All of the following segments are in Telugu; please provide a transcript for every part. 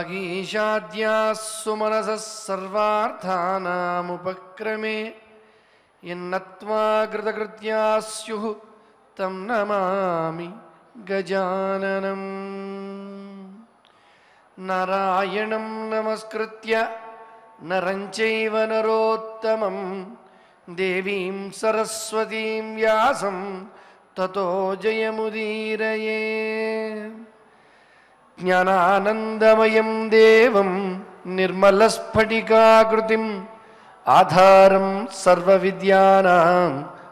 వాగీషాద్యాः సుమనసः సర్వార్థానాముపక్రమే ఎన్నత్వా కృతకృత్యా స్యుః తం నమామి గజాననం నారాయణం నమస్కృత్య నరం చైవ నరోత్తమం దేవీం సరస్వతీం వ్యాసం తతో జయముదీరయే జ్ఞానానందమయం దేవం నిర్మలస్ఫటికాకృతిం ఆధారం సర్వవిద్యానాం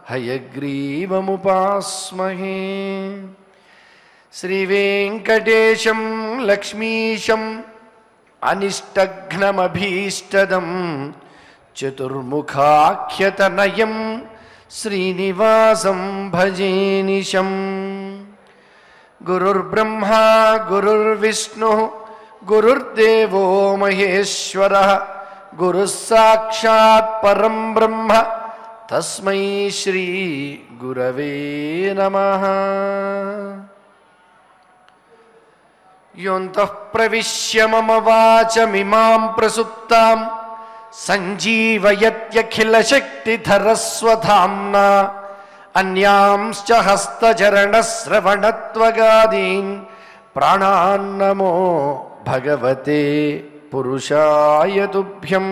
హయగ్రీవముపాస్మహే శ్రీవేంకటేశం లక్ష్మీశం అనిష్టఘ్నమభీష్టదం చతుర్ముఖాఖ్యతనయం శ్రీనివాసం భజేనిశం గురుర్బ్రహ్మా గురుర్విష్ణు గురుర్దేవో మహేశ్వర గురుः సాక్షాత్ పరం బ్రహ్మ తస్మై శ్రీ గురవే నమః యోంతః ప్రవిశ్య మమ వాచమిమాం ప్రసుప్తాం సంజీవయత్యఖిలశక్తిధరస్వధామ్నా అన్యాంశ్చ హస్తచరణశ్రవణత్వగాదీన్ ప్రాణాన్నమో భగవతే పురుషాయ తుభ్యం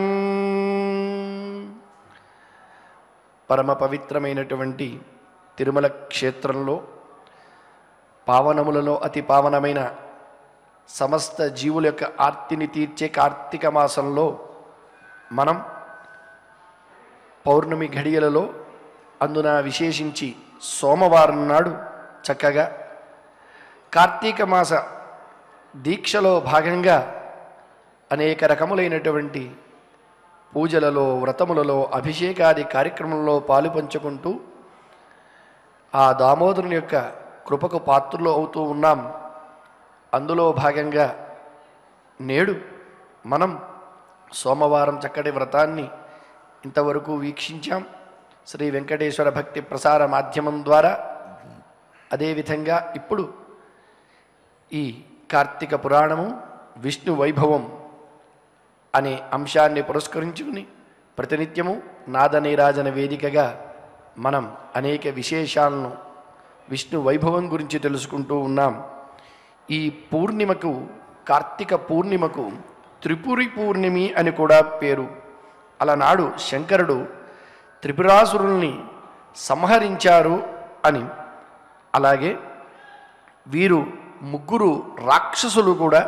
పరమ పవిత్రమైనటువంటి తిరుమల క్షేత్రంలో పావనములలో అతి పావనమైన సమస్త జీవుల యొక్క ఆర్తిని తీర్చే కార్తీక మాసంలో మనం పౌర్ణమి ఘడియలలో అందున విశేషించి సోమవారం నాడు చక్కగా కార్తీక మాస దీక్షలో భాగంగా అనేక రకములైనటువంటి పూజలలో వ్రతములలో అభిషేకాది కార్యక్రమంలో పాలు పంచుకుంటూ ఆ దామోదరుని యొక్క కృపకు పాత్రలు అవుతూ ఉన్నాం అందులో భాగంగా నేడు మనం సోమవారం చక్కటి వ్రతాన్ని ఇంతవరకు వీక్షించాం శ్రీ వెంకటేశ్వర భక్తి ప్రసార మాధ్యమం ద్వారా అదేవిధంగా ఇప్పుడు ఈ కార్తీక పురాణము విష్ణు వైభవం అనే అంశాన్ని పురస్కరించుకుని ప్రతినిత్యము నాదనీరాజన వేదికగా మనం అనేక విశేషాలను విష్ణు వైభవం గురించి తెలుసుకుంటూ ఉన్నాం ఈ పూర్ణిమకు కార్తీక పూర్ణిమకు త్రిపురి పూర్ణిమి అని కూడా పేరు అలనాడు శంకరుడు త్రిపురాసురుల్ని సంహరించారు అని అలాగే వీరు ముగ్గురు రాక్షసులు కూడా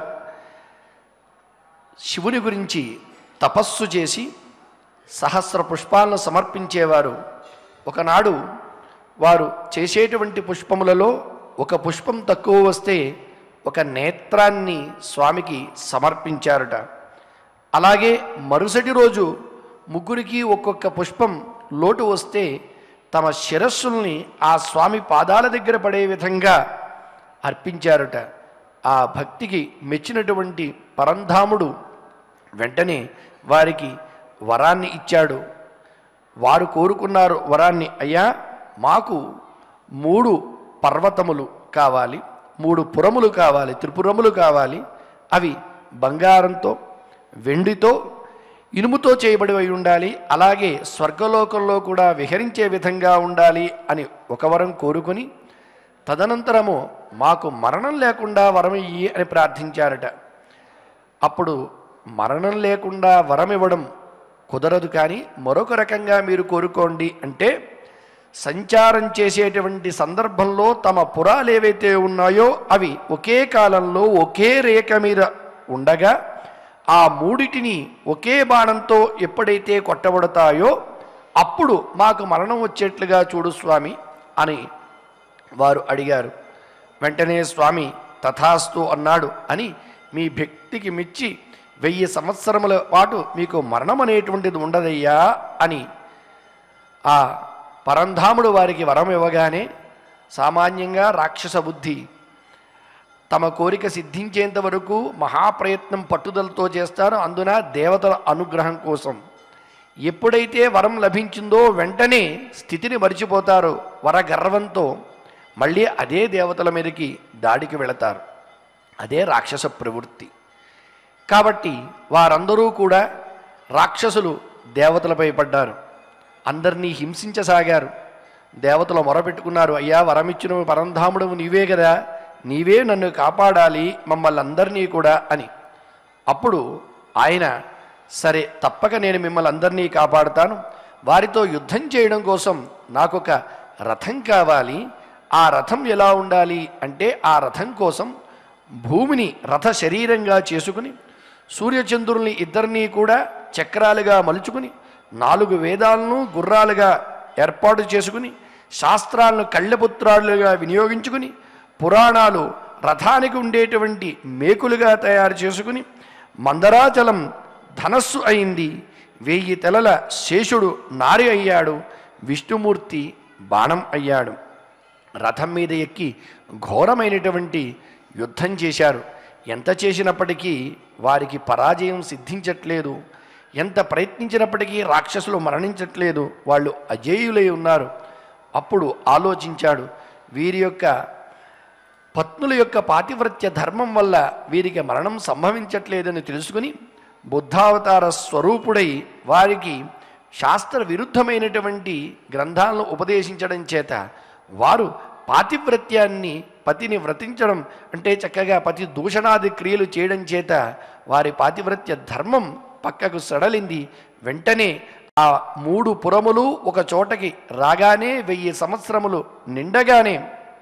శివుని గురించి తపస్సు చేసి సహస్ర పుష్పాలను సమర్పించేవారు ఒకనాడు వారు చేసేటువంటి పుష్పములలో ఒక పుష్పం తక్కువ వస్తే ఒక నేత్రాన్ని స్వామికి సమర్పించారట అలాగే మరుసటి రోజు ముగ్గురికి ఒక్కొక్క పుష్పం లోటు వస్తే తమ శిరస్సుల్ని ఆ స్వామి పాదాల దగ్గర పడే విధంగా అర్పించారట ఆ భక్తికి మెచ్చినటువంటి పరంధాముడు వెంటనే వారికి వరాన్ని ఇచ్చాడు వారు కోరుకున్నారు వరాన్ని అయ్యా మాకు మూడు పర్వతములు కావాలి మూడు పురములు కావాలి త్రిపురములు కావాలి అవి బంగారంతో వెండితో ఇనుముతో చేయబడి అయి ఉండాలి అలాగే స్వర్గలోకంలో కూడా విహరించే విధంగా ఉండాలి అని ఒక వరం కోరుకొని తదనంతరము మాకు మరణం లేకుండా వరం ఇయ్యి అని ప్రార్థించారట అప్పుడు మరణం లేకుండా వరం ఇవ్వడం కుదరదు కానీ మరొక రకంగా మీరు కోరుకోండి అంటే సంచారం చేసేటువంటి సందర్భంలో తమ పురాలు ఏవైతే ఉన్నాయో అవి ఒకే కాలంలో ఒకే రేఖ మీద ఉండగా ఆ మూడిటిని ఒకే బాణంతో ఎప్పుడైతే కొట్టబడతాయో అప్పుడు మాకు మరణం వచ్చేట్లుగా చూడు స్వామి అని వారు అడిగారు వెంటనే స్వామి తథాస్తు అన్నాడు అని మీ భక్తికి మెచ్చి వెయ్యి సంవత్సరముల పాటు మీకు మరణం అనేటువంటిది ఉండదయ్యా అని ఆ పరంధాముడు వారికి వరం ఇవ్వగానే సామాన్యంగా రాక్షస బుద్ధి తమ కోరిక సిద్ధించేంత వరకు మహాప్రయత్నం పట్టుదలతో చేస్తారు అందున దేవతల అనుగ్రహం కోసం ఎప్పుడైతే వరం లభించిందో వెంటనే స్థితిని మరిచిపోతారు వర గర్వంతో మళ్ళీ అదే దేవతల మీదకి దాడికి వెళతారు అదే రాక్షస ప్రవృత్తి కాబట్టి వారందరూ కూడా రాక్షసులు దేవతలపై పడ్డారు అందరినీ హింసించసాగారు దేవతలు మొరపెట్టుకున్నారు అయ్యా వరమిచ్చిన పరంధాముడు నీవే కదా నీవే నన్ను కాపాడాలి మమ్మల్ని అందరినీ కూడా అని అప్పుడు ఆయన సరే తప్పక నేను మిమ్మల్ని అందరినీ కాపాడుతాను వారితో యుద్ధం చేయడం కోసం నాకొక రథం కావాలి ఆ రథం ఎలా ఉండాలి అంటే ఆ రథం కోసం భూమిని రథ శరీరంగా చేసుకుని సూర్యచంద్రుల్ని ఇద్దరినీ కూడా చక్రాలుగా మలుచుకుని నాలుగు వేదాలను గుర్రాలుగా ఏర్పాటు చేసుకుని శాస్త్రాలను కళ్ళపుత్రాలుగా వినియోగించుకుని పురాణాలు రథానికి ఉండేటువంటి మేకులుగా తయారు చేసుకుని మందరాచలం ధనస్సు అయింది వెయ్యి తెలల శేషుడు నారి అయ్యాడు విష్ణుమూర్తి బాణం అయ్యాడు రథం మీద ఎక్కి ఘోరమైనటువంటి యుద్ధం చేశారు ఎంత చేసినప్పటికీ వారికి పరాజయం సిద్ధించట్లేదు ఎంత ప్రయత్నించినప్పటికీ రాక్షసులు మరణించట్లేదు వాళ్ళు అజేయులై ఉన్నారు అప్పుడు ఆలోచించాడు వీరి యొక్క పత్నుల యొక్క పాతివ్రత్య ధర్మం వల్ల వీరికి మరణం సంభవించట్లేదని తెలుసుకుని బుద్ధావతార స్వరూపుడై వారికి శాస్త్ర విరుద్ధమైనటువంటి గ్రంథాలను ఉపదేశించడం చేత వారు పాతివ్రత్యాన్ని పతిని వ్రతించడం అంటే చక్కగా పతి దూషణాది క్రియలు చేయడం చేత వారి పాతివ్రత్య ధర్మం పక్కకు సడలింది వెంటనే ఆ మూడు పురములు ఒక చోటకి రాగానే వెయ్యి సంవత్సరములు నిండగానే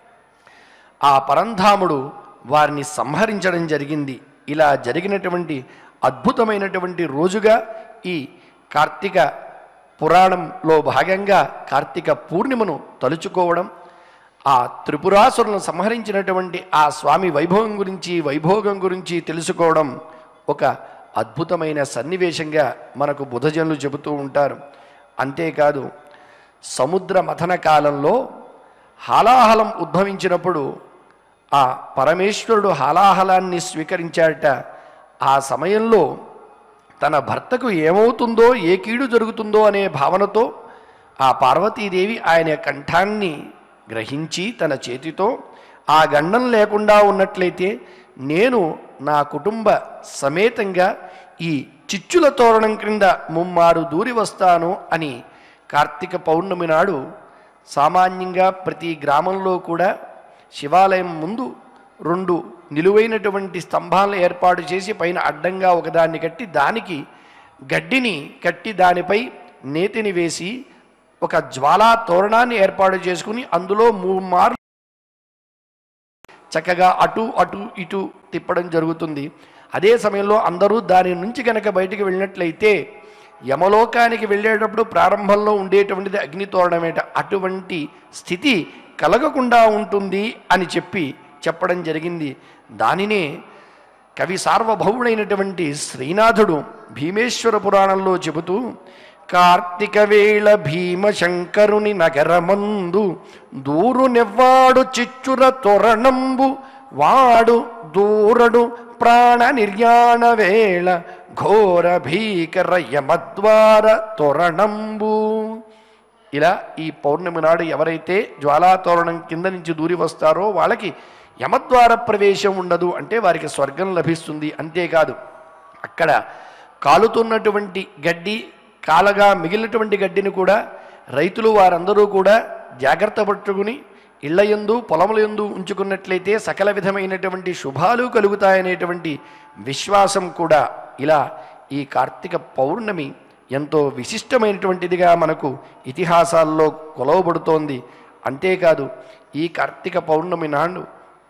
ఆ పరంధాముడు వారిని సంహరించడం జరిగింది ఇలా జరిగినటువంటి అద్భుతమైనటువంటి రోజుగా ఈ కార్తీక పురాణంలో భాగంగా కార్తీక పూర్ణిమను తలుచుకోవడం ఆ త్రిపురాసురులను సంహరించినటువంటి ఆ స్వామి వైభవం గురించి వైభోగం గురించి తెలుసుకోవడం ఒక అద్భుతమైన సన్నివేశంగా మనకు బుధజనులు చెబుతూ ఉంటారు అంతేకాదు సముద్ర మథన కాలంలో హాలాహలం ఉద్భవించినప్పుడు ఆ పరమేశ్వరుడు హాలాహలాన్ని స్వీకరించాడట ఆ సమయంలో తన భర్తకు ఏమవుతుందో ఏ కీడు జరుగుతుందో అనే భావనతో ఆ పార్వతీదేవి ఆయన కంఠాన్ని గ్రహించి తన చేతితో ఆ గండం లేకుండా ఉన్నట్లయితే నేను నా కుటుంబ సమేతంగా ఈ చిచ్చుల తోరణం క్రింద ముమ్మారు దూరి వస్తాను అని కార్తీక పౌర్ణమి నాడు సామాన్యంగా ప్రతి గ్రామంలో కూడా శివాలయం ముందు రెండు నిలువైనటువంటి స్తంభాలను ఏర్పాటు చేసి పైన అడ్డంగా ఒకదాన్ని కట్టి దానికి గడ్డిని కట్టి దానిపై నేతిని వేసి ఒక జ్వాలా తోరణాన్ని ఏర్పాటు చేసుకుని అందులో మూడు చక్కగా అటు అటు ఇటు తిప్పడం జరుగుతుంది అదే సమయంలో అందరూ దాని నుంచి కనుక బయటికి వెళ్ళినట్లయితే యమలోకానికి వెళ్ళేటప్పుడు ప్రారంభంలో ఉండేటువంటిది అగ్నితోరణమేట అటువంటి స్థితి కలగకుండా ఉంటుంది అని చెప్పి చెప్పడం జరిగింది దానినే కవి సార్వభౌముడైనటువంటి శ్రీనాథుడు భీమేశ్వర పురాణంలో చెబుతూ కార్తీక వేళ భీమశంకరుని నగరమందు దూరు నెవ్వాడు చిచ్చుర తొరణంబు వాడు దూరడు ప్రాణ నిర్యాణ వేళ ఘోర భీకర యమద్వార తొరణంబు ఇలా ఈ పౌర్ణమి నాడు ఎవరైతే జ్వాలాతోరణం కింద నుంచి దూరి వస్తారో వాళ్ళకి యమద్వార ప్రవేశం ఉండదు అంటే వారికి స్వర్గం లభిస్తుంది అంతేకాదు అక్కడ కాలుతున్నటువంటి గడ్డి కాలగా మిగిలినటువంటి గడ్డిని కూడా రైతులు వారందరూ కూడా జాగ్రత్త పట్టుకుని ఇళ్ల యందు పొలముల యందు ఉంచుకున్నట్లయితే సకల విధమైనటువంటి శుభాలు కలుగుతాయనేటువంటి విశ్వాసం కూడా ఇలా ఈ కార్తీక పౌర్ణమి ఎంతో విశిష్టమైనటువంటిదిగా మనకు ఇతిహాసాల్లో కొలవబడుతోంది అంతేకాదు ఈ కార్తీక పౌర్ణమి నాడు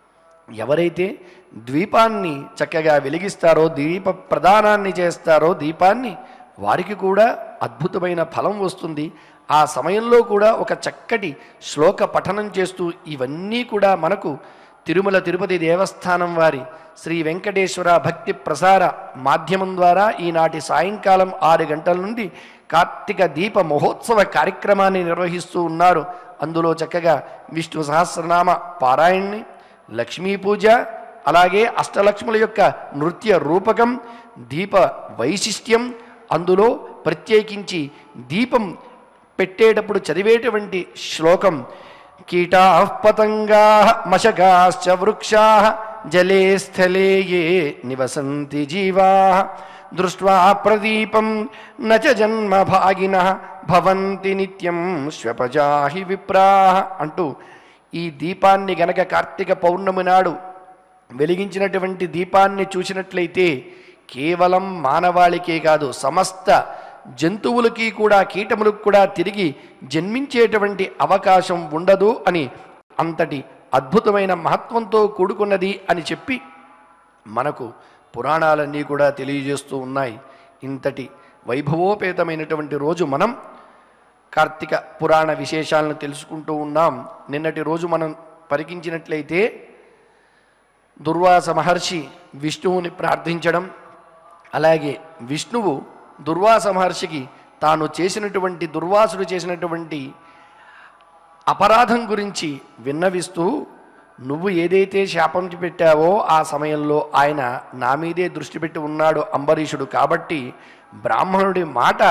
ఎవరైతే ద్వీపాన్ని చక్కగా వెలిగిస్తారో దీప ప్రదానాన్ని చేస్తారో దీపాన్ని వారికి కూడా అద్భుతమైన ఫలం వస్తుంది ఆ సమయంలో కూడా ఒక చక్కటి శ్లోక పఠనం చేస్తూ ఇవన్నీ కూడా మనకు తిరుమల తిరుపతి దేవస్థానం వారి శ్రీ వెంకటేశ్వర భక్తి ప్రసార మాధ్యమం ద్వారా ఈనాటి సాయంకాలం ఆరు గంటల నుండి కార్తీక దీప మహోత్సవ కార్యక్రమాన్ని నిర్వహిస్తూ ఉన్నారు అందులో చక్కగా విష్ణు సహస్రనామ పారాయణని లక్ష్మీ పూజ అలాగే అష్టలక్ష్ముల యొక్క నృత్య రూపకం దీప వైశిష్ట్యం అందులో ప్రత్యేకించి దీపం పెట్టేటప్పుడు చదివేటువంటి శ్లోకం కీటా పతంగా మశకాశ్చ వృక్షా జలే స్థలే ఏ నివసంతి జీవా దృష్ట్వా ప్రదీపం నచ జన్మ భాగిన భవంతి నిత్యం శ్వపజాహి విప్రా అంటూ ఈ దీపాన్ని గనక కార్తీక పౌర్ణమి నాడు వెలిగించినటువంటి దీపాన్ని చూసినట్లయితే కేవలం మానవాళికే కాదు సమస్త జంతువులకి కూడా కీటములకు కూడా తిరిగి జన్మించేటువంటి అవకాశం ఉండదు అని అంతటి అద్భుతమైన మహత్వంతో కూడుకున్నది అని చెప్పి మనకు పురాణాలన్నీ కూడా తెలియజేస్తూ ఉన్నాయి ఇంతటి వైభవోపేతమైనటువంటి రోజు మనం కార్తీక పురాణ విశేషాలను తెలుసుకుంటూ ఉన్నాం నిన్నటి రోజు మనం పరికించినట్లయితే దుర్వాస మహర్షి విష్ణువుని ప్రార్థించడం అలాగే విష్ణువు దుర్వాస మహర్షికి తాను చేసినటువంటి దుర్వాసుడు చేసినటువంటి అపరాధం గురించి విన్నవిస్తూ నువ్వు ఏదైతే శాపం పెట్టావో ఆ సమయంలో ఆయన నా మీదే దృష్టి పెట్టి ఉన్నాడు అంబరీషుడు కాబట్టి బ్రాహ్మణుడి మాట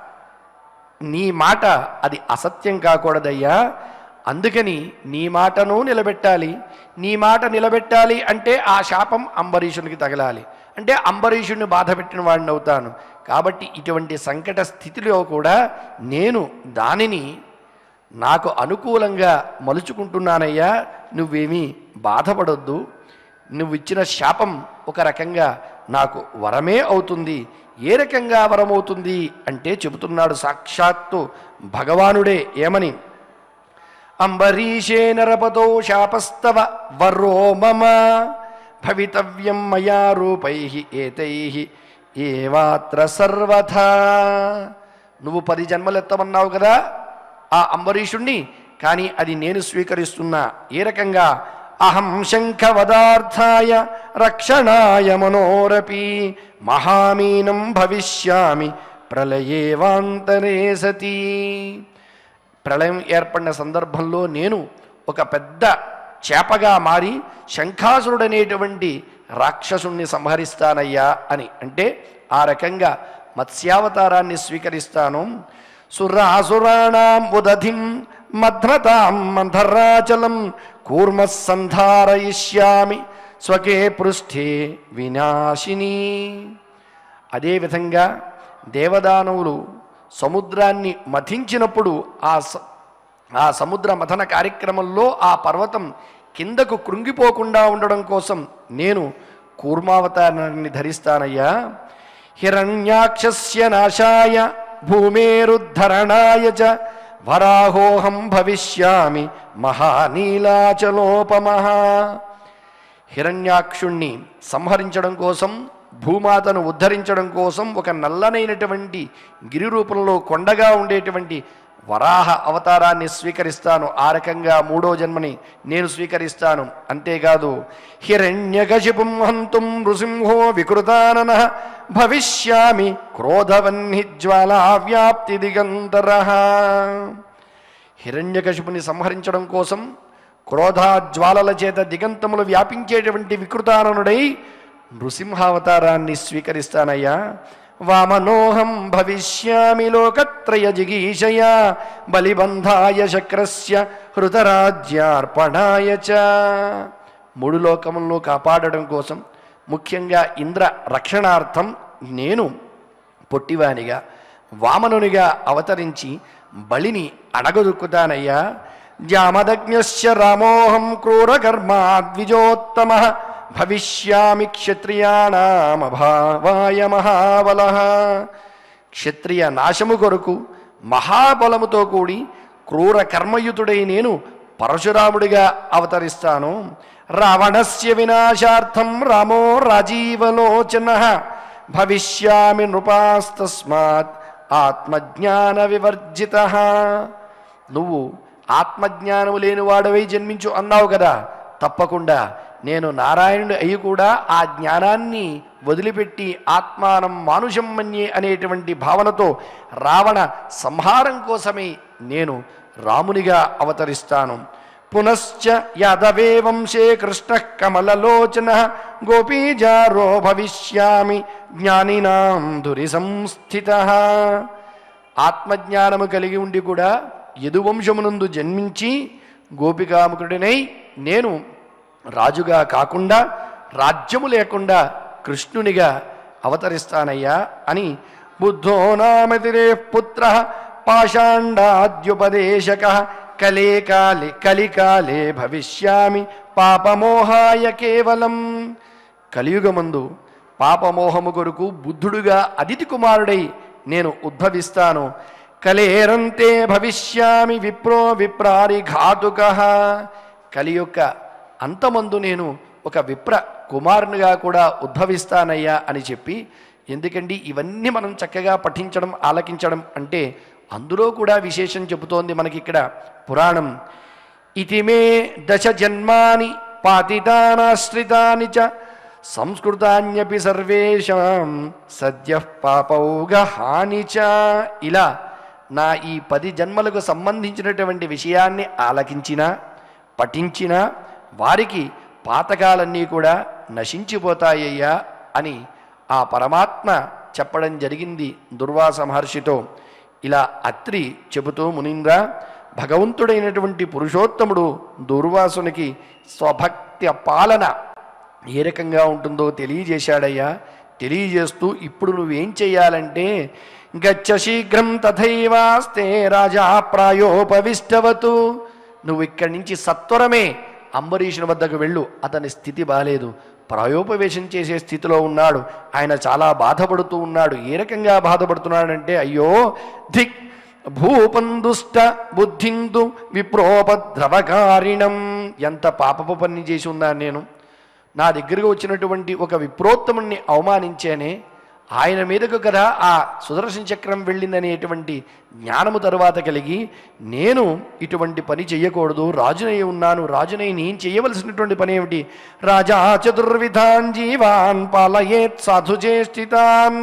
నీ మాట అది అసత్యం కాకూడదయ్యా అందుకని నీ మాటను నిలబెట్టాలి నీ మాట నిలబెట్టాలి అంటే ఆ శాపం అంబరీషునికి తగలాలి అంటే అంబరీషుడిని బాధ పెట్టిన వాడిని అవుతాను కాబట్టి ఇటువంటి సంకట స్థితిలో కూడా నేను దానిని నాకు అనుకూలంగా మలుచుకుంటున్నానయ్యా నువ్వేమీ బాధపడొద్దు నువ్వు ఇచ్చిన శాపం ఒక రకంగా నాకు వరమే అవుతుంది ఏ రకంగా వరమవుతుంది అంటే చెబుతున్నాడు సాక్షాత్తు భగవానుడే ఏమని అంబరీషే నరపతో శాపస్తవ వర్రో మమ భవితవ్యం మయా రూపై ఏతై ఏవాత్ర సర్వథా నువ్వు పది జన్మలు ఎత్తమన్నావు కదా ఆ అంబరీషుణ్ణి కానీ అది నేను స్వీకరిస్తున్నా ఏ రకంగా అహం శంఖవదార్థాయ రక్షణాయ మనోరపి మహామీనం భవిష్యామి ప్రళయేవాంతరే సతీ ప్రళయం ఏర్పడిన సందర్భంలో నేను ఒక పెద్ద చేపగా మారి శంఖాసురుడనేటువంటి రాక్షసుణ్ణి సంహరిస్తానయ్యా అని అంటే ఆ రకంగా మత్స్యావతారాన్ని స్వీకరిస్తాను సురాసురాణం ఉదధిం మధ్రతాం మంధరాచలం కూర్మ సంధారయిష్యామి స్వకే పృష్ఠే వినాశిని అదేవిధంగా దేవదానవులు సముద్రాన్ని మథించినప్పుడు ఆ స- ఆ సముద్ర మథన కార్యక్రమంలో ఆ పర్వతం కిందకు కృంగిపోకుండా ఉండడం కోసం నేను కూర్మావతారాన్ని ధరిస్తానయ్యా హిరణ్యాక్షస్య నాశాయ భూమేరుద్ధరణాయ చ వరాహోహం భవిష్యామి మహానీలాచలోపమహ హిరణ్యాక్షుణ్ణి సంహరించడం కోసం భూమాతను ఉద్ధరించడం కోసం ఒక నల్లనైనటువంటి గిరి రూపంలో కొండగా ఉండేటువంటి వరాహ అవతారాన్ని స్వీకరిస్తాను ఆ రకంగా మూడో జన్మని నేను స్వీకరిస్తాను అంతేకాదు హిరణ్యకశిపుం హంతుం నృసింహో వికృతానన భవిష్యామి క్రోధవన్ని జ్వాలా వ్యాప్తి దిగంతర హిరణ్యకశిపుని సంహరించడం కోసం క్రోధాజ్వాలల చేత దిగంతములు వ్యాపించేటువంటి వికృతాననుడై నృసింహావతారాన్ని స్వీకరిస్తానయ్యా వామనోహం భవిష్యామి లోకత్రయ జిగీషయ బలిబంధాయ శక్రస్య హృతరాజ్యార్పణాయ చ మూడు లోకములను కాపాడడం కోసం ముఖ్యంగా ఇంద్ర రక్షణార్థం నేను పొట్టివానిగా వామనునిగా అవతరించి బలిని అడగదొక్కుతానయ్యా జామదజ్ఞశ్చ రామోహం క్రూరకర్మా ద్విజోత్తమ భవిష్యామి క్షత్రియాణమభావాయ మహాబల క్షత్రియ నాశము కొరకు మహాబలముతో కూడి క్రూర కర్మయుతుడై నేను పరశురాముడిగా అవతరిస్తాను రావణస్య వినాశార్థం రామో రాజీవలోచన భవిష్యామి నృపాస్తస్మాత్ ఆత్మజ్ఞాన వివర్జిత నువ్వు ఆత్మజ్ఞానము లేని వాడవై జన్మించు అన్నావు కదా తప్పకుండా నేను నారాయణుడి అయి కూడా ఆ జ్ఞానాన్ని వదిలిపెట్టి ఆత్మానం మానుషం మన్యే అనేటువంటి భావనతో రావణ సంహారం కోసమే నేను రామునిగా అవతరిస్తాను పునశ్చ యాదవే వంశే కృష్ణ కమలలోచన గోపీజారో భవిష్యామి జ్ఞానినాం ధురి సంస్థిత ఆత్మజ్ఞానము కలిగి ఉండి కూడా యదువంశమునందు జన్మించి గోపికాముకుడినై నేను రాజుగా కాకుండా రాజ్యము లేకుండా కృష్ణునిగా అవతరిస్తానయ్యా అని బుద్ధో నామతిరే పుత్ర పాషాండాద్యుపదేశక కలే కాలే కలికాలే భవిష్యామి పాపమోహాయ కేవలం కలియుగమందు పాపమోహము కొరకు బుద్ధుడుగా అదితి కుమారుడై నేను ఉద్భవిస్తాను కలేరంతే భవిష్యామి విప్రో విప్రారి ఘాతుక కలి యొక్క అంతమందు నేను ఒక విప్ర కుమారునిగా కూడా ఉద్భవిస్తానయ్యా అని చెప్పి ఎందుకండి ఇవన్నీ మనం చక్కగా పఠించడం ఆలకించడం అంటే అందులో కూడా విశేషం చెబుతోంది మనకి ఇక్కడ పురాణం ఇతి మే దశ జన్మాని పాతితానాశ్రితాని చ సంస్కృతాన్యపి సర్వేషాం సద్య పాపౌగ హాని చ ఇలా నా ఈ పది జన్మలకు సంబంధించినటువంటి విషయాన్ని ఆలకించిన పఠించిన వారికి పాతకాలన్నీ కూడా నశించిపోతాయ్యా అని ఆ పరమాత్మ చెప్పడం జరిగింది దుర్వాస మహర్షితో ఇలా అత్రి చెబుతూ మునీంద్ర భగవంతుడైనటువంటి పురుషోత్తముడు దుర్వాసునికి స్వభక్తి పాలన ఏ రకంగా ఉంటుందో తెలియజేశాడయ్యా తెలియజేస్తూ ఇప్పుడు నువ్వేం చేయాలంటే గచ్చ శీఘ్రం తథైవాస్తే రాజా ప్రాయోపవిష్టవతు నువ్వు ఇక్కడి నుంచి సత్వరమే అంబరీషుని వద్దకు వెళ్ళు అతని స్థితి బాలేదు ప్రాయోపవేశం చేసే స్థితిలో ఉన్నాడు ఆయన చాలా బాధపడుతూ ఉన్నాడు ఏ రకంగా బాధపడుతున్నాడంటే అయ్యో ధిక్ భూపందుష్ట బుద్ధిందు విప్రోపద్రవకారిణం ఎంత పాపపు పని చేసి ఉన్నాను నేను నా దగ్గరకు వచ్చినటువంటి ఒక విప్రోత్తముణ్ణి అవమానించానే ఆయన మీదకు కదా ఆ సుదర్శన చక్రం వెళ్ళిందనేటువంటి జ్ఞానము తరువాత కలిగి నేను ఇటువంటి పని చెయ్యకూడదు రాజునై ఉన్నాను రాజునై నేను చేయవలసినటువంటి పని ఏమిటి రాజా చతుర్విధాన్ జీవాన్ పాలయేత్ సాధు చేష్టితాన్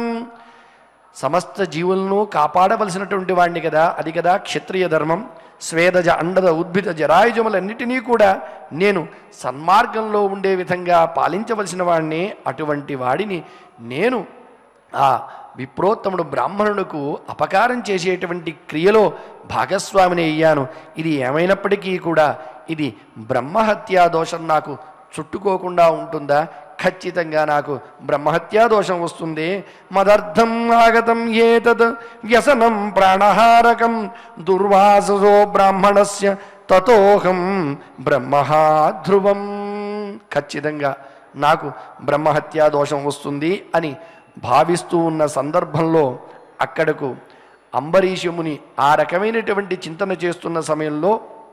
సమస్త జీవులను కాపాడవలసినటువంటి వాడిని కదా అది కదా క్షత్రియ ధర్మం స్వేదజ అండద ఉద్భిద జరాయుజములన్నిటినీ కూడా నేను సన్మార్గంలో ఉండే విధంగా పాలించవలసిన వాడిని అటువంటి వాడిని నేను ఆ విప్రోత్తముడు బ్రాహ్మణులకు అపకారం చేసేటువంటి క్రియలో భాగస్వామిని అయ్యాను ఇది ఏమైనప్పటికీ కూడా ఇది బ్రహ్మహత్యా దోషం నాకు చుట్టుకోకుండా ఉంటుందా ఖచ్చితంగా నాకు బ్రహ్మహత్యా దోషం వస్తుంది మదర్థం ఆగతం ఏతద్ వ్యసనం ప్రాణహారకం దుర్వాసో బ్రాహ్మణస్య తతోహం బ్రహ్మహా ధ్రువం ఖచ్చితంగా నాకు బ్రహ్మహత్యా దోషం వస్తుంది అని భావిస్తూ ఉన్న సందర్భంలో అక్కడకు అంబరీషముని ఆ రకమైనటువంటి చింతన చేస్తున్న సమయంలో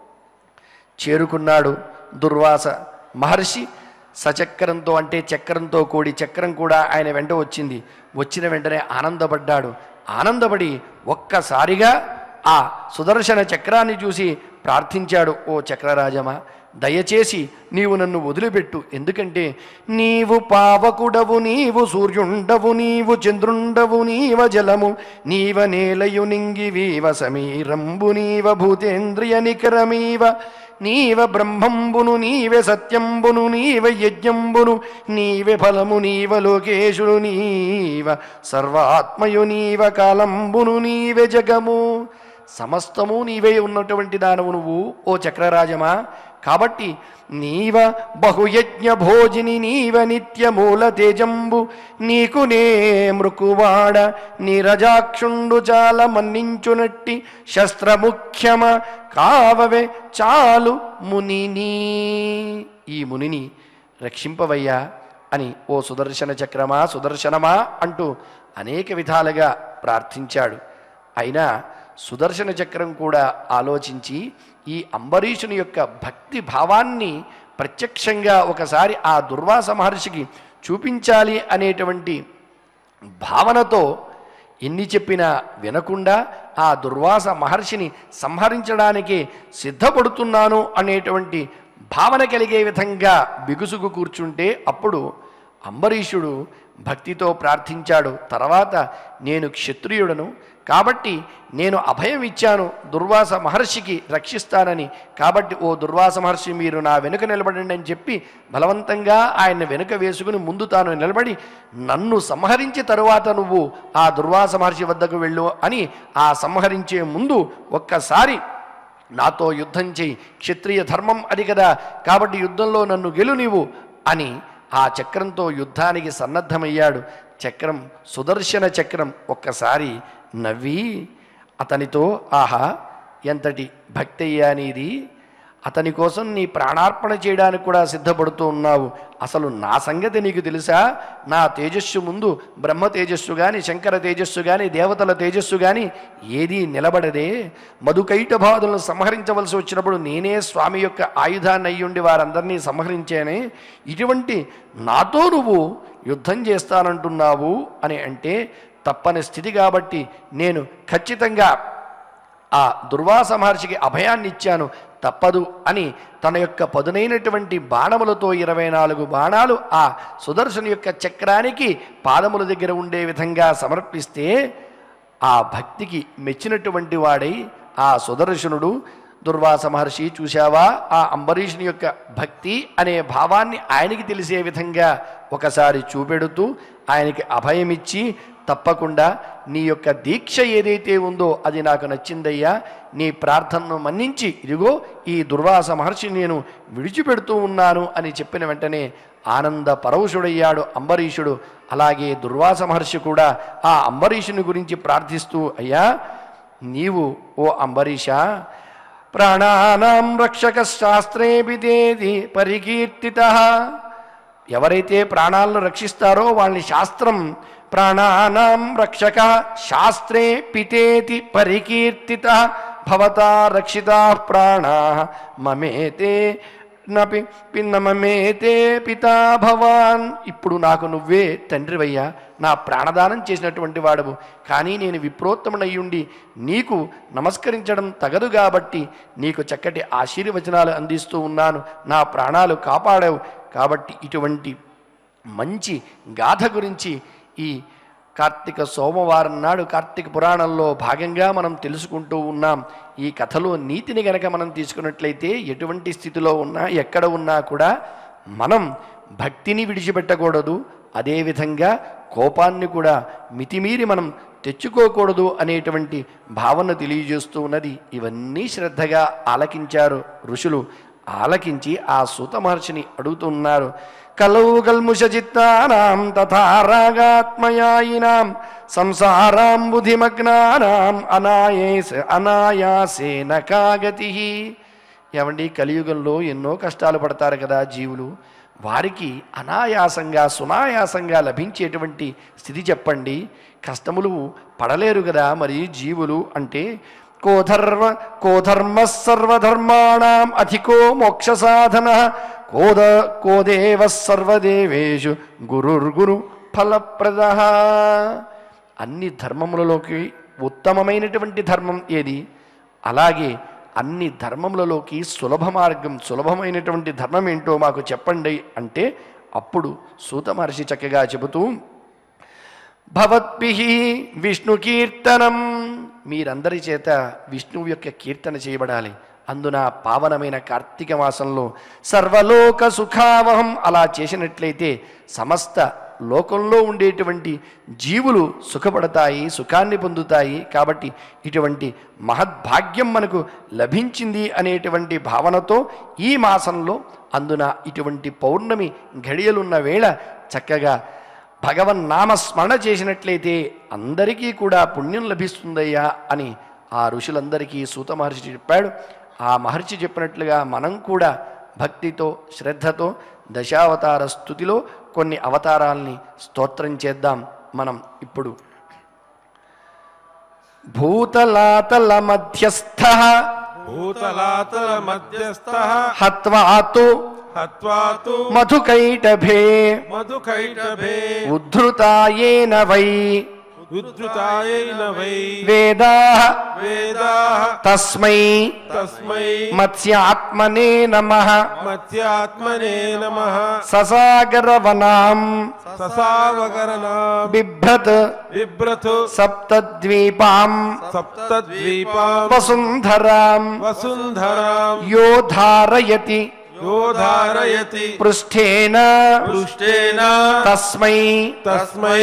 చేరుకున్నాడు దుర్వాస మహర్షి సచక్రంతో అంటే చక్రంతో కూడి చక్రం కూడా ఆయన వెంట వచ్చింది వచ్చిన వెంటనే ఆనందపడ్డాడు ఆనందపడి ఒక్కసారిగా ఆ సుదర్శన చక్రాన్ని చూసి ప్రార్థించాడు ఓ చక్రరాజమా దయచేసి నీవు నన్ను వదిలిపెట్టు ఎందుకంటే నీవు పావకుడవు నీవు సూర్యుండవు నీవు చంద్రుండవు నీవ జలము నీవ నేలయు నింగివీవ సమీరంబు నీవ భూతేంద్రియ నికరమీవ నీవ బ్రహ్మంబును నీవే సత్యంబును నీవ యజ్ఞంబును నీవే ఫలము నీవ లోకేశుడు నీవ సర్వాత్మయు నీవ కాలంబును నీవే జగము సమస్తము నీవే ఉన్నటువంటి దానవు నువ్వు ఓ చక్రరాజమా కాబట్టి నీవ బహుయజ్ఞ భోజిని నీవ నిత్యమూల తేజంబు నీకు నే మృకువాడ నీరజాక్షుండు చాలా మన్నించునట్టి శస్త్రముఖ్యమ కావవే చాలు మునిని ఈ మునిని రక్షింపవయ్యా అని ఓ సుదర్శన చక్రమా సుదర్శనమా అంటూ అనేక విధాలుగా ప్రార్థించాడు అయినా సుదర్శన చక్రం కూడా ఆలోచించి ఈ అంబరీషుని యొక్క భక్తి భావాన్ని ప్రత్యక్షంగా ఒకసారి ఆ దుర్వాస మహర్షికి చూపించాలి అనేటువంటి భావనతో ఎన్ని చెప్పినా వినకుండా ఆ దుర్వాస మహర్షిని సంహరించడానికి సిద్ధపడుతున్నాను అనేటువంటి భావన కలిగే విధంగా బిగుసుకు కూర్చుంటే అప్పుడు అంబరీషుడు భక్తితో ప్రార్థించాడు తర్వాత నేను క్షత్రియుడను కాబట్టి నేను అభయం ఇచ్చాను దుర్వాస మహర్షికి రక్షిస్తానని కాబట్టి ఓ దుర్వాస మహర్షి మీరు నా వెనుక నిలబడండి అని చెప్పి బలవంతంగా ఆయన వెనుక వేసుకుని ముందు తాను నిలబడి నన్ను సంహరించి తరువాత నువ్వు ఆ దుర్వాస మహర్షి వద్దకు వెళ్ళు అని ఆ సంహరించే ముందు ఒక్కసారి నాతో యుద్ధం చేయి క్షత్రియ ధర్మం అది కదా కాబట్టి యుద్ధంలో నన్ను గెలు నీవు అని ఆ చక్రంతో యుద్ధానికి సన్నద్ధమయ్యాడు చక్రం సుదర్శన చక్రం ఒక్కసారి నవ్వి అతనితో ఆహా ఎంతటి భక్తి అయ్యా నీది అతని కోసం నీ ప్రాణార్పణ చేయడానికి కూడా సిద్ధపడుతూ ఉన్నావు అసలు నా సంగతి నీకు తెలుసా నా తేజస్సు ముందు బ్రహ్మ తేజస్సు కానీ శంకర తేజస్సు కానీ దేవతల తేజస్సు కానీ ఏదీ నిలబడదే మధుకైటబాధులను సంహరించవలసి వచ్చినప్పుడు నేనే స్వామి యొక్క ఆయుధాన్ని అయ్యుండి వారందరినీ సంహరించానే ఇటువంటి నాతో నువ్వు యుద్ధం చేస్తానంటున్నావు అని అంటే తప్పని స్థితి కాబట్టి నేను ఖచ్చితంగా ఆ దుర్వాస మహర్షికి అభయాన్ని ఇచ్చాను తప్పదు అని తన యొక్క పదునైనటువంటి బాణములతో ఇరవై నాలుగు బాణాలు ఆ సుదర్శన యొక్క చక్రానికి పాదముల దగ్గర ఉండే విధంగా సమర్పిస్తే ఆ భక్తికి మెచ్చినటువంటి వాడై ఆ సుదర్శనుడు దుర్వాస మహర్షి చూశావా ఆ అంబరీషుని యొక్క భక్తి అనే భావాన్ని ఆయనకి తెలిసే విధంగా ఒకసారి చూపెడుతూ ఆయనకి అభయమిచ్చి తప్పకుండా నీ యొక్క దీక్ష ఏదైతే ఉందో అది నాకు నచ్చిందయ్యా నీ ప్రార్థనను మన్నించి ఇదిగో ఈ దుర్వాస మహర్షిని నేను విడిచిపెడుతూ ఉన్నాను అని చెప్పిన వెంటనే ఆనంద పరవశుడయ్యాడు అంబరీషుడు అలాగే దుర్వాస మహర్షి కూడా ఆ అంబరీషుని గురించి ప్రార్థిస్తూ అయ్యా నీవు ఓ అంబరీష ప్రాణానాం రక్షక శాస్త్రే విదేది పరికీర్తిత ఎవరైతే ప్రాణాలను రక్షిస్తారో వాళ్ళని శాస్త్రం ప్రాణానాం రక్షక శాస్త్రే పితేతి పరికీర్తిత భవతా రక్షితా ప్రాణా మమేతే నపి పిన్న మమేతే పితా భవాన్ ఇప్పుడు నాకు నువ్వే తండ్రివయ్యా నా ప్రాణదానం చేసినటువంటి వాడవు కానీ నేను విప్రోత్తమునయ్యుండి నీకు నమస్కరించడం తగదు కాబట్టి నీకు చక్కటి ఆశీర్వచనాలు అందిస్తూ ఉన్నాను నా ప్రాణాలు కాపాడావు కాబట్టి ఇటువంటి మంచి గాథ గురించి ఈ కార్తీక సోమవారం నాడు కార్తీక పురాణంలో భాగంగా మనం తెలుసుకుంటూ ఉన్నాం ఈ కథలో నీతిని గనక మనం తీసుకున్నట్లయితే ఎటువంటి స్థితిలో ఉన్నా ఎక్కడ ఉన్నా కూడా మనం భక్తిని విడిచిపెట్టకూడదు అదేవిధంగా కోపాన్ని కూడా మితిమీరి మనం తెచ్చుకోకూడదు అనేటువంటి భావన తెలియజేస్తూ ఉన్నది ఇవన్నీ శ్రద్ధగా ఆలకించారు ఋషులు ఆలకించి ఆ సూత మహర్షిని అడుగుతున్నారు కలవు కల్ముషచిత్తానాం తథా రాగాత్మయాయినాం సంసారాం బుధిమగ్నానాం అనాయేస అనాయాసేన కాగతి ఏమండి కలియుగంలో ఎన్నో కష్టాలు పడతారు కదా జీవులు వారికి అనాయాసంగా సునాయాసంగా లభించేటువంటి స్థితి చెప్పండి కష్టములు పడలేరు కదా మరి జీవులు అంటే కోధర్మ కోధర్మ సర్వధర్మాణం అధికో మోక్ష సాధన కోద కోదేవ సర్వదేవేషు గురుర్గురు ఫలప్రద అన్ని ధర్మములలోకి ఉత్తమమైనటువంటి ధర్మం ఏది అలాగే అన్ని ధర్మములలోకి సులభ మార్గం సులభమైనటువంటి ధర్మం ఏంటో మాకు చెప్పండి అంటే అప్పుడు సూత మహర్షి చక్కగా చెబుతూ భవద్భి విష్ణు కీర్తనం మీరందరి చేత విష్ణువు యొక్క కీర్తన చేయబడాలి అందున పావనమైన కార్తీక మాసంలో సర్వలోక సుఖావహం అలా చేసినట్లయితే సమస్త లోకంలో ఉండేటువంటి జీవులు సుఖపడతాయి సుఖాన్ని పొందుతాయి కాబట్టి ఇటువంటి మహద్భాగ్యం మనకు లభించింది అనేటువంటి భావనతో ఈ మాసంలో అందున ఇటువంటి పౌర్ణమి ఘడియలున్న వేళ చక్కగా భగవన్ నామస్మరణ చేసినట్లయితే అందరికీ కూడా పుణ్యం లభిస్తుందయ్యా అని ఆ ఋషులందరికీ సూత మహర్షి చెప్పాడు ఆ మహర్షి చెప్పినట్లుగా మనం కూడా భక్తితో శ్రద్ధతో దశావతార స్థుతిలో కొన్ని అవతారాల్ని స్తోత్రం చేద్దాం మనం ఇప్పుడు భూతలాతల మధ్యస్థ భూతలాతల మధ్యస్థ హత్వాతు హత్వాతు మధుకైటభే మధుకైటభే ఉద్ధృతాయేన వై ఉద్ధృతాయైన వై వేదా వేదా తస్మై తస్మై మత్స్యాత్మనే నమ మత్యాత్మనే నమ ససాగరవనాం ససావకరణా బిభ్రత్ బిభ్రతు సప్తద్వీపాం సప్తద్వీపాం వసుంధరాం వసుంధరాం యో ధారయతి యో ధారయతి పృష్ఠేన పృష్టేన తస్మై తస్మై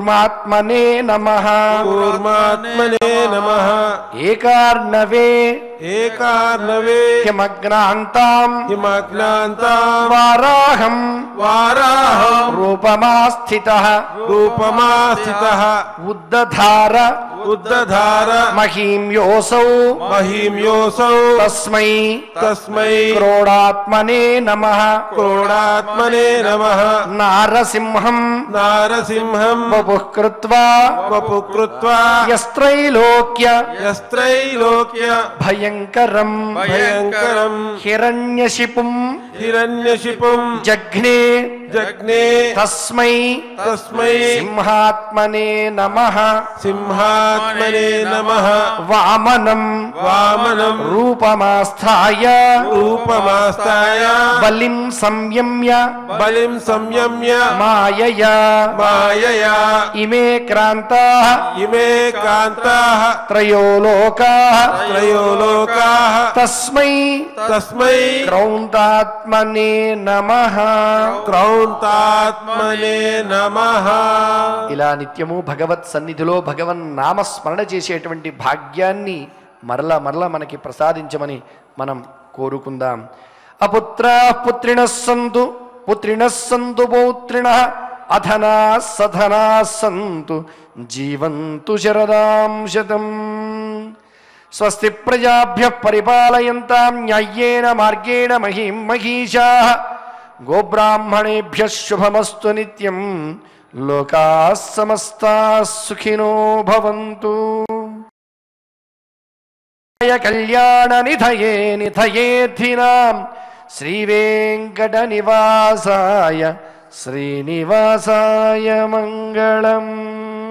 కూర్మాత్మనే నమ కూర్మాత్మనే నమ ఏకార్ణవే ఏకార్ణవే హిమగ్నాంతాం హిమగ్నాంతాం వారాహం వారాహం రూపమాస్థిత రూపమాస్థిత ఉద్దధార ఉద్దధార మహీం యోసౌ మహీమ్యోసౌ తస్మై తస్మై క్రోడాత్మనే నమ క్రోడాత్మనే నమ నారసింహం నారసింహం వపుః కృత్వా వపు కృత్వా యస్త్రైలోక్య యస్త్రైలోక్య భయంకరం భయంకరం హిరణ్యశిపుం హిరణ్యశిపుం జఘ్నే జగ్నే తస్మై తస్మై సింహాత్మనే నమ సింహాత్మనే నమ వామనం వామనం రూపమాస్థాయ రూపమాస్తాయ బలిం సంయమ్య బలిం సంయమ్య మాయయా మాయయా ఇమే క్రాంతా ఇమే కాంతాః త్రయో లోకా త్రయో లోకాః తస్మై తస్మై క్రౌంతాత్మనే నమ క్రౌంతాత్మనే నమః ఇలా నిత్యము భగవత్ సన్నిధిలో భగవన్ నామస్మరణ చేసేటువంటి భాగ్యాన్ని మరల మరల మనకి ప్రసాదించమని మనం కోరుకుందాం అపుత్రా పుత్రిణ సంతు పుత్రిణ సంతు పౌత్రిణ అధనా సధనా సంతు జీవంతు శరదాం శతం స్వస్తి ప్రజాభ్య పరిపాలయంతాం న్యాయ్యేన మార్గేణ మహిం మహిషా గోబ్రాహ్మణేభ్య శుభమస్తు నిత్యం లోకా సమస్తా సుఖినో భవంతు కళ్యాణ నిధయే నిధయేధినాం శ్రీవేంకట నివాసాయ శ్రీనివాసాయ మంగళం